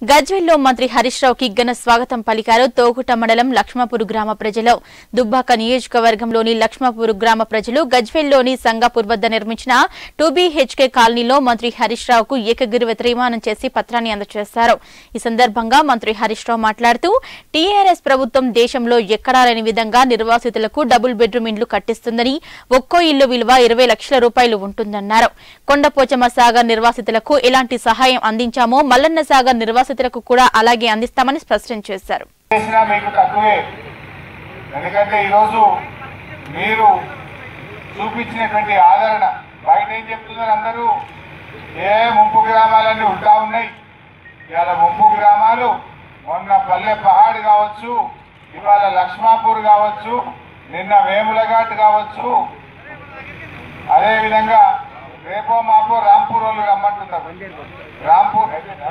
గజ్వెల్లో మంత్రి హరీష్ రావుకి ఘన స్వాగతం పలికారు తోగుట మండలం లక్ష్మపూర్ గ్రామ ప్రజలు దుబ్బాక నియోజకవర్గంలోని లక్ష్మపూర్ గ్రామ ప్రజలు గజ్వెల్లోని సంగాపూర్ వద్ద నిర్మించిన టూ బీహెచ్కే కాలనీలో మంత్రి హరీష్ రావుకు ఏకగిరి తీర్మానం చేసి పత్రాన్ని అందజేశారు ఈ సందర్భంగా మంత్రి హరీష్ రావు మాట్లాడుతూ టీఆర్ఎస్ ప్రభుత్వం దేశంలో ఎక్కడా లేని విధంగా నిర్వాసితులకు డబుల్ బెడ్రూమ్ ఇండ్లు కట్టిస్తుందని ఒక్కో ఇల్లు విలువ ఇరవై లక్షల రూపాయలు ఉంటుందన్నారు కొండపోచమ్మ సాగర్ నిర్వాసితులకు ఎలాంటి సహాయం అందించామో మల్లన్న సాగర్ నిర్వాసితులకు కూడా అలాగే అందిస్తామని స్పష్టం చేశారు చేసినా మీకు తక్కువే ఎందుకంటే ఈరోజు మీరు చూపించినటువంటి ఆదరణ బయట ఏం చెప్తున్నారు అందరూ ఏ ముంపు గ్రామాలన్నీ ఉంటా ఉన్నాయి ఇవాళ ముంపు గ్రామాలు మొన్న పల్లె పహాడ్ కావచ్చు ఇవాళ లక్ష్మాపూర్ కావచ్చు నిన్న వేములఘాట్ కావచ్చు అదేవిధంగా రేపో మాపో రాంపూర్ వాళ్ళు రమ్మంటున్నారు రాంపూర్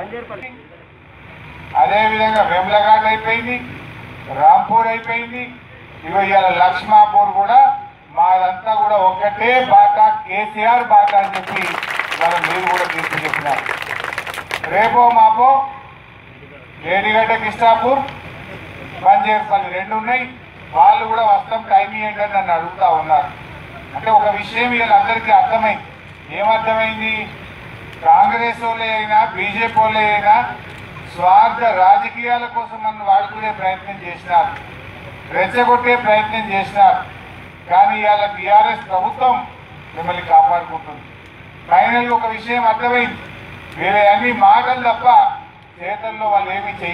అదే విధంగా వెమ్లఘాట్ అయిపోయింది రాంపూర్ అయిపోయింది ఇగో ఇవాళ లక్ష్మాపూర్ కూడా మాదంతా కూడా ఒకటే బాట కేసీఆర్ బాట అని చెప్పి మనం మీరు కూడా తీర్పు చెప్పినారు రేపో మాపో ఏడిగడ్డ కిష్టాపూర్ బంజేర్పల్లి రెండు ఉన్నాయి వాళ్ళు కూడా వస్తాం టైం ఇవ్వండి అని నన్ను అడుగుతా ఉన్నారు అంటే ఒక విషయం వీళ్ళందరికీ అర్థమైంది ఏమర్థమైంది కాంగ్రెస్ వాళ్ళే అయినా బీజేపీ వాళ్ళే అయినా స్వార్థ రాజకీయాల కోసం నన్ను వాడుకునే ప్రయత్నం చేసినారు రెచ్చగొట్టే ప్రయత్నం చేసినారు కానీ ఇవాళ టీఆర్ఎస్ ప్రభుత్వం మిమ్మల్ని కాపాడుకుంటుంది ఫైనల్ ఒక విషయం అర్థమైంది వేరే అన్ని మాటలు తప్ప చేతల్లో వాళ్ళు ఏమీ చేయరు